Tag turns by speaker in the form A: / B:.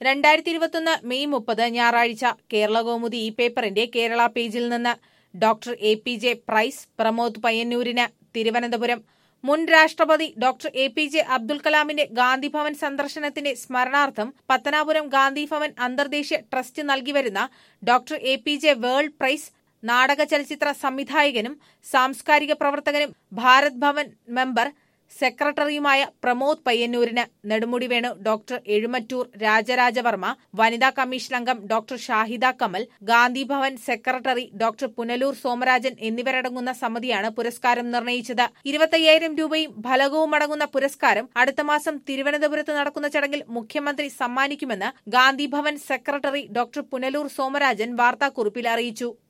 A: രണ്ടായിരത്തി ഇരുപത്തൊന്ന് മെയ് മുപ്പത് ഞായറാഴ്ച കേരള കൗമുദി ഈ പേപ്പറിന്റെ കേരള പേജിൽ നിന്ന് doctor A P J prize Pramod പയ്യന്നൂരിന് തിരുവനന്തപുരം മുൻ രാഷ്ട്രപതി doctor A P J Abdul കലാമിന്റെ ഗാന്ധിഭവൻ സന്ദർശനത്തിന്റെ സ്മരണാർത്ഥം പത്തനാപുരം ഗാന്ധിഭവൻ അന്തർദേശീയ ട്രസ്റ്റ് നൽകിവരുന്ന doctor A P J world prize നാടക ചലച്ചിത്ര സംവിധായകനും സാംസ്കാരിക പ്രവർത്തകനും ഭാരത് ഭവൻ മെമ്പർ സെക്രട്ടറിയുമായ പ്രമോദ് പയ്യന്നൂരിന് നെടുമുടി വേണു ഡോക്ടർ എഴുമറ്റൂർ രാജരാജവർമ്മ വനിതാ കമ്മീഷൻ അംഗം doctor Shahida Kamal Gandhi Bhavan secretary doctor Punalur Somarajan എന്നിവരടങ്ങുന്ന സമിതിയാണ് പുരസ്കാരം നിർണയിച്ചത് ഇരുപത്തയ്യായിരം രൂപയും ഫലകവും അടങ്ങുന്ന പുരസ്കാരം അടുത്ത മാസം തിരുവനന്തപുരത്ത് നടക്കുന്ന ചടങ്ങിൽ മുഖ്യമന്ത്രി സമ്മാനിക്കുമെന്ന് ഗാന്ധി ഭവൻ സെക്രട്ടറി ഡോക്ടർ പുനലൂർ സോമരാജൻ വാർത്താക്കുറിപ്പിൽ അറിയിച്ചു